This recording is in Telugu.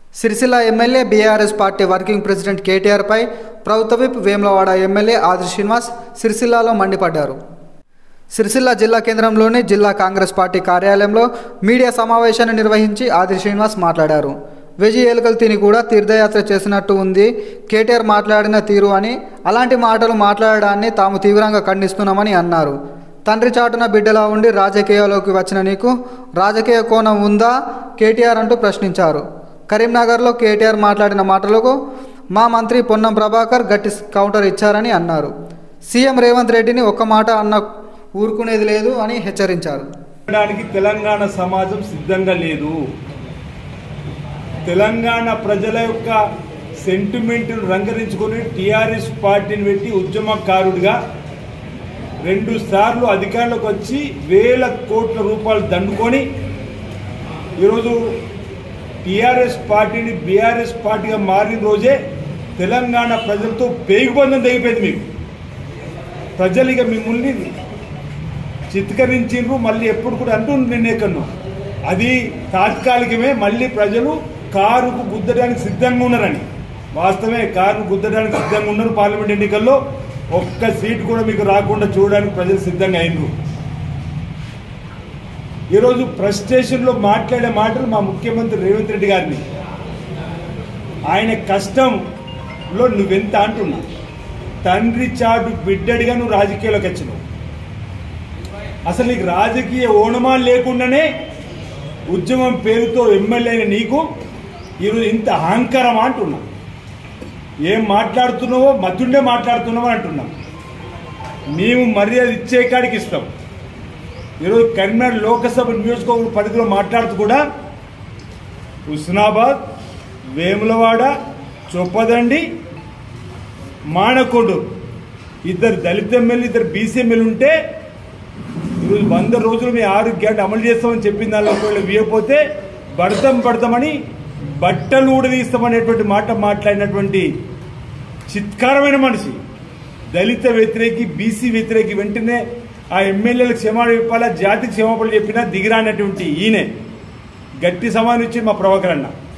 Sircilla MLA BRS party working president కేటీఆర్పై ప్రభుత్వ విప్ వేములవాడ ఎమ్మెల్యే ఆది శ్రీనివాస్ సిరిసిల్లాలో మండిపడ్డారు సిరిసిల్ల జిల్లా కేంద్రంలోని జిల్లా కాంగ్రెస్ పార్టీ కార్యాలయంలో మీడియా సమావేశాన్ని నిర్వహించి ఆది శ్రీనివాస్ మాట్లాడారు వెజి ఎలుకలు తిని కూడా తీర్థయాత్ర చేసినట్టు ఉంది కేటీఆర్ మాట్లాడిన తీరు అని అలాంటి మాటలు మాట్లాడడాన్ని తాము తీవ్రంగా ఖండిస్తున్నామని అన్నారు తండ్రి చాటున బిడ్డలా ఉండి రాజకీయాల్లోకి వచ్చిన నీకు రాజకీయ కోణం ఉందా కేటీఆర్ అంటూ ప్రశ్నించారు కరీంనగర్లో కేటీఆర్ మాట్లాడిన మాటలకు మా మంత్రి పొన్నం ప్రభాకర్ గట్టి కౌంటర్ ఇచ్చారని అన్నారు సీఎం రేవంత్ రెడ్డిని ఒక్క మాట అన్న ఊరుకునేది లేదు అని హెచ్చరించారు చేయడానికి తెలంగాణ సమాజం సిద్ధంగా లేదు తెలంగాణ ప్రజల యొక్క సెంటిమెంట్ను రంగరించుకొని టీఆర్ఎస్ పార్టీని పెట్టి ఉద్యమకారుడిగా రెండు సార్లు అధికారంలోకి వచ్చి వేల కోట్ల రూపాయలు దండుకొని ఈరోజు టీఆర్ఎస్ పార్టీని బీఆర్ఎస్ పార్టీగా మారిన రోజే తెలంగాణ ప్రజలతో పేగుబంధం తెగిపోయింది మీకు ప్రజలు ఇక మిమ్మల్ని చిత్కరించిండ్రు మళ్ళీ ఎప్పుడు కూడా అంటూ నిన్నేకన్ను అది తాత్కాలికమే మళ్ళీ ప్రజలు కారుకు గుద్దడానికి సిద్ధంగా ఉన్నారని వాస్తవమే కారును గుద్దడానికి సిద్ధంగా ఉన్నారు పార్లమెంట్ ఎన్నికల్లో ఒక్క సీట్ కూడా మీకు రాకుండా చూడడానికి ప్రజలు సిద్ధంగా అయినరు ఈరోజు ఫ్రస్ట్రేషన్లో మాట్లాడే మాటలు మా ముఖ్యమంత్రి రేవంత్ రెడ్డి గారిని ఆయన కష్టంలో నువ్వెంత అంటున్నా తండ్రి చాటు బిడ్డడిగా నువ్వు రాజకీయాల్లోకి వచ్చినావు అసలు నీకు రాజకీయ ఓనమా లేకుండానే ఉద్యమం పేరుతో ఎమ్మెల్యే అయిన నీకు ఈరోజు ఇంత అహంకారం అంటున్నా ఏం మాట్లాడుతున్నావో మతుండే మాట్లాడుతున్నావో అంటున్నాం మేము మర్యాద ఇచ్చే కాడికి ఇస్తాం ఈరోజు కరీంనగర్ లోకసభ నియోజకవర్గ పరిధిలో మాట్లాడుతూ కూడా హుస్నాబాద్ వేములవాడ చొప్పదండి మానకొండు ఇద్దరు దళిత ఎమ్మెల్యే ఇద్దరు బీసీ ఎమ్మెల్యే ఉంటే ఈరోజు వంద రోజులు మీ ఆరు గ్యాట్ అమలు చేస్తామని చెప్పిన దానిలో ఒకవేళ వియకపోతే పడతాం పడతామని బట్టలు ఊడదీస్తామనేటువంటి మాట మాట్లాడినటువంటి చిత్కారమైన మనిషి దళిత వ్యతిరేకి బీసీ వ్యతిరేకి వెంటనే ఆ ఎమ్మెల్యేలకు క్షమాపణ చెప్పాలా జాతికి క్షమాపణ చెప్పినా దిగిరానటువంటి ఈయనే గట్టి సమానం ఇచ్చి మా ప్రభాకర్ అన్న